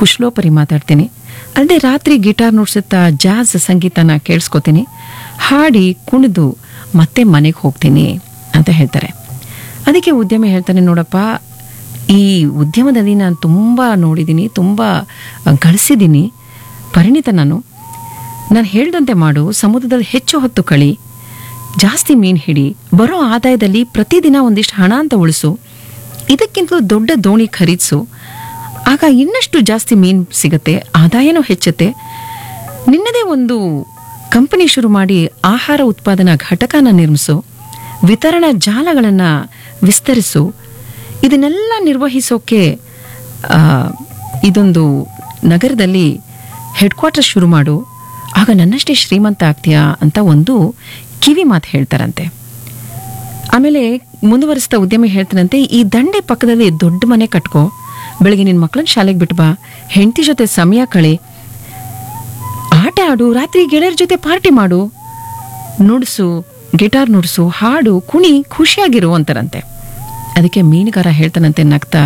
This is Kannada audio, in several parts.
ಕುಶಲೋಪರಿ ಮಾತಾಡ್ತೀನಿ ಅಲ್ಲದೆ ರಾತ್ರಿ ಗಿಟಾರ್ ನುಡ್ಸುತ್ತಾ ಜಾಜ್ ಸಂಗೀತನ ಕೇಳಿಸ್ಕೊತೀನಿ ಹಾಡಿ ಕುಣಿದು ಮತ್ತೆ ಮನೆಗೆ ಹೋಗ್ತೀನಿ ಅಂತ ಹೇಳ್ತಾರೆ ಅದಕ್ಕೆ ಉದ್ಯಮಿ ಹೇಳ್ತಾನೆ ನೋಡಪ್ಪ ಈ ಉದ್ಯಮದಲ್ಲಿ ನಾನು ತುಂಬ ನೋಡಿದ್ದೀನಿ ತುಂಬ ಗಳಿಸಿದ್ದೀನಿ ಪರಿಣಿತ ನಾನು ನಾನು ಹೇಳ್ದಂತೆ ಮಾಡು ಸಮುದ್ರದಲ್ಲಿ ಹೆಚ್ಚು ಹೊತ್ತು ಕಳಿ ಜಾಸ್ತಿ ಮೀನು ಹಿಡಿ ಬರೋ ಆದಾಯದಲ್ಲಿ ಪ್ರತಿದಿನ ಒಂದಿಷ್ಟು ಹಣ ಅಂತ ಉಳಿಸು ಇದಕ್ಕಿಂತಲೂ ದೊಡ್ಡ ದೋಣಿ ಖರೀದಿಸು ಆಗ ಇನ್ನಷ್ಟು ಜಾಸ್ತಿ ಮೀನು ಸಿಗತ್ತೆ ಆದಾಯನೂ ಹೆಚ್ಚುತ್ತೆ ನಿನ್ನದೇ ಒಂದು ಕಂಪನಿ ಶುರು ಮಾಡಿ ಆಹಾರ ಉತ್ಪಾದನಾ ಘಟಕನ ನಿರ್ಮಿಸು ವಿತರಣಾ ಜಾಲಗಳನ್ನು ವಿಸ್ತರಿಸು ಇದನ್ನೆಲ್ಲ ನಿರ್ವಹಿಸೋಕೆ ಆ, ಇದೊಂದು ನಗರದಲ್ಲಿ ಹೆಡ್ ಕ್ವಾರ್ಟರ್ ಶುರು ಮಾಡು ಆಗ ನನ್ನಷ್ಟೇ ಶ್ರೀಮಂತ ಆಗ್ತೀಯಾ ಅಂತ ಒಂದು ಕಿವಿ ಮಾತು ಹೇಳ್ತಾರಂತೆ ಆಮೇಲೆ ಮುಂದುವರಿಸ್ತಾ ಉದ್ಯಮಿ ಹೇಳ್ತಾನಂತೆ ಈ ದಂಡೆ ಪಕ್ಕದಲ್ಲಿ ದೊಡ್ಡ ಮನೆ ಕಟ್ಕೋ ಬೆಳಗ್ಗೆ ನಿನ್ನ ಮಕ್ಕಳನ್ನ ಶಾಲೆಗೆ ಬಿಟ್ಟು ಬಾ ಹೆಂಡತಿ ಜೊತೆ ಸಮಯ ಕಳಿ ಆಟ ಆಡು ರಾತ್ರಿ ಗೆಳೆಯರ ಜೊತೆ ಪಾರ್ಟಿ ಮಾಡು ನುಡ್ಸು ಗಿಟಾರ್ ನುಡ್ಸು ಹಾಡು ಕುಣಿ ಖುಷಿಯಾಗಿರು ಅಂತಾರಂತೆ ಅದಕ್ಕೆ ಮೀನುಗಾರ ಹೇಳ್ತಾನಂತೆ ನಗ್ತಾ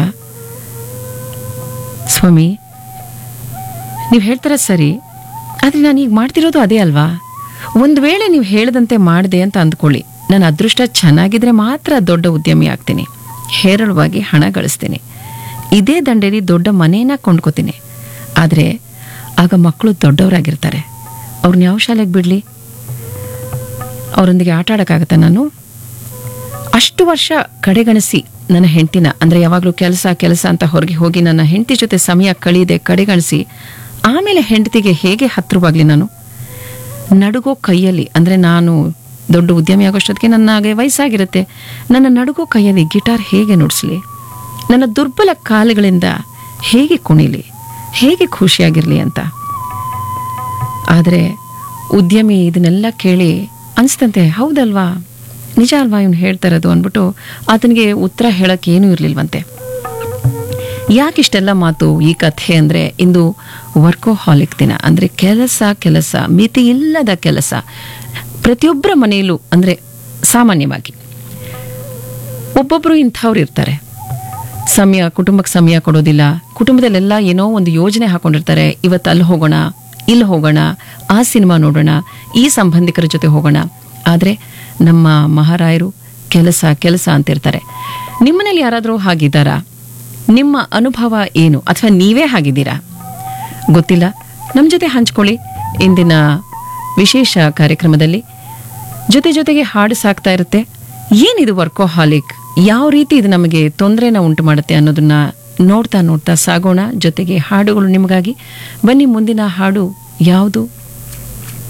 ಸ್ವಾಮಿ ನೀವು ಹೇಳ್ತಾರ ಸರಿ ಆದರೆ ನಾನು ಈಗ ಮಾಡ್ತಿರೋದು ಅದೇ ಅಲ್ವಾ ಒಂದು ವೇಳೆ ನೀವು ಹೇಳದಂತೆ ಮಾಡಿದೆ ಅಂತ ಅಂದ್ಕೊಳ್ಳಿ ನನ್ನ ಅದೃಷ್ಟ ಚೆನ್ನಾಗಿದ್ರೆ ಮಾತ್ರ ದೊಡ್ಡ ಉದ್ಯಮಿ ಆಗ್ತೀನಿ ಹೇರಳವಾಗಿ ಹಣ ಗಳಿಸ್ತೀನಿ ಇದೇ ದಂಡೆಲಿ ದೊಡ್ಡ ಮನೇನ ಕೊಂಡ್ಕೋತೀನಿ ಆದರೆ ಆಗ ಮಕ್ಕಳು ದೊಡ್ಡವರಾಗಿರ್ತಾರೆ ಅವ್ರನ್ನ ಯಾವ ಶಾಲೆಗೆ ಬಿಡಲಿ ಅವರೊಂದಿಗೆ ಆಟ ಆಡೋಕ್ಕಾಗತ್ತಾ ನಾನು ಅಷ್ಟು ವರ್ಷ ಕಡೆಗಣಿಸಿ ನನ್ನ ಹೆಂಡತಿನ ಅಂದರೆ ಯಾವಾಗಲೂ ಕೆಲಸ ಕೆಲಸ ಅಂತ ಹೊರಗೆ ಹೋಗಿ ನನ್ನ ಹೆಂಡತಿ ಜೊತೆ ಸಮಯ ಕಳೆಯದೆ ಕಡೆಗಣಿಸಿ ಆಮೇಲೆ ಹೆಂಡತಿಗೆ ಹೇಗೆ ಹತ್ರವಾಗಲಿ ನಾನು ನಡುಗೋ ಕೈಯಲ್ಲಿ ಅಂದರೆ ನಾನು ದೊಡ್ಡ ಉದ್ಯಮಿ ಆಗೋಷ್ಟೊತ್ತಿಗೆ ನನಗೆ ವಯಸ್ಸಾಗಿರುತ್ತೆ ನನ್ನ ನಡುಗೋ ಕೈಯಲ್ಲಿ ಗಿಟಾರ್ ಹೇಗೆ ನುಡಿಸ್ಲಿ ನನ್ನ ದುರ್ಬಲ ಕಾಲುಗಳಿಂದ ಹೇಗೆ ಕುಣಿಲಿ ಹೇಗೆ ಖುಷಿಯಾಗಿರಲಿ ಅಂತ ಆದರೆ ಉದ್ಯಮಿ ಇದನ್ನೆಲ್ಲ ಕೇಳಿ ಅನಿಸ್ತಂತೆ ಹೌದಲ್ವಾ ನಿಜ ಅಲ್ವಾ ಇವನು ಹೇಳ್ತಾ ಇರೋದು ಅಂದ್ಬಿಟ್ಟು ಆತನಿಗೆ ಉತ್ತರ ಹೇಳಕ್ಕೆ ಏನೂ ಇರಲಿಲ್ವಂತೆ ಯಾಕಿಷ್ಟೆಲ್ಲ ಮಾತು ಈ ಕಥೆ ಅಂದರೆ ಇಂದು ವರ್ಕೋಹಾಲಿಕ್ ದಿನ ಅಂದರೆ ಕೆಲಸ ಕೆಲಸ ಮಿತಿ ಇಲ್ಲದ ಕೆಲಸ ಪ್ರತಿಯೊಬ್ಬರ ಮನೆಯಲ್ಲೂ ಅಂದರೆ ಸಾಮಾನ್ಯವಾಗಿ ಒಬ್ಬೊಬ್ಬರು ಇಂಥವ್ರು ಇರ್ತಾರೆ ಸಮಯ ಕುಟುಂಬಕ್ಕೆ ಸಮಯ ಕೊಡೋದಿಲ್ಲ ಕುಟುಂಬದಲ್ಲೆಲ್ಲ ಏನೋ ಒಂದು ಯೋಜನೆ ಹಾಕೊಂಡಿರ್ತಾರೆ ಇವತ್ತು ಅಲ್ಲಿ ಹೋಗೋಣ ಇಲ್ಲಿ ಹೋಗೋಣ ಆ ಸಿನಿಮಾ ನೋಡೋಣ ಈ ಸಂಬಂಧಿಕರ ಜೊತೆ ಹೋಗೋಣ ಆದರೆ ನಮ್ಮ ಮಹಾರಾಯರು ಕೆಲಸ ಕೆಲಸ ಅಂತಿರ್ತಾರೆ ನಿಮ್ಮನೇಲಿ ಯಾರಾದರೂ ಹಾಗಿದ್ದಾರಾ ನಿಮ್ಮ ಅನುಭವ ಏನು ಅಥವಾ ನೀವೇ ಹಾಗಿದ್ದೀರಾ ಗೊತ್ತಿಲ್ಲ ನಮ್ಮ ಜೊತೆ ಹಂಚ್ಕೊಳ್ಳಿ ಇಂದಿನ ವಿಶೇಷ ಕಾರ್ಯಕ್ರಮದಲ್ಲಿ ಜೊತೆ ಜೊತೆಗೆ ಹಾಡು ಸಾಕ್ತಾ ಇರುತ್ತೆ ಏನಿದು ವರ್ಕೋಹಾಲಿಕ್ ಯಾವ ರೀತಿ ಇದು ನಮಗೆ ತೊಂದರೆನ ಉಂಟು ಮಾಡುತ್ತೆ ಅನ್ನೋದನ್ನ ನೋಡ್ತಾ ನೋಡ್ತಾ ಸಾಗೋಣ ಜೊತೆಗೆ ಹಾಡುಗಳು ನಿಮಗಾಗಿ ಬನ್ನಿ ಮುಂದಿನ ಹಾಡು ಯಾವುದು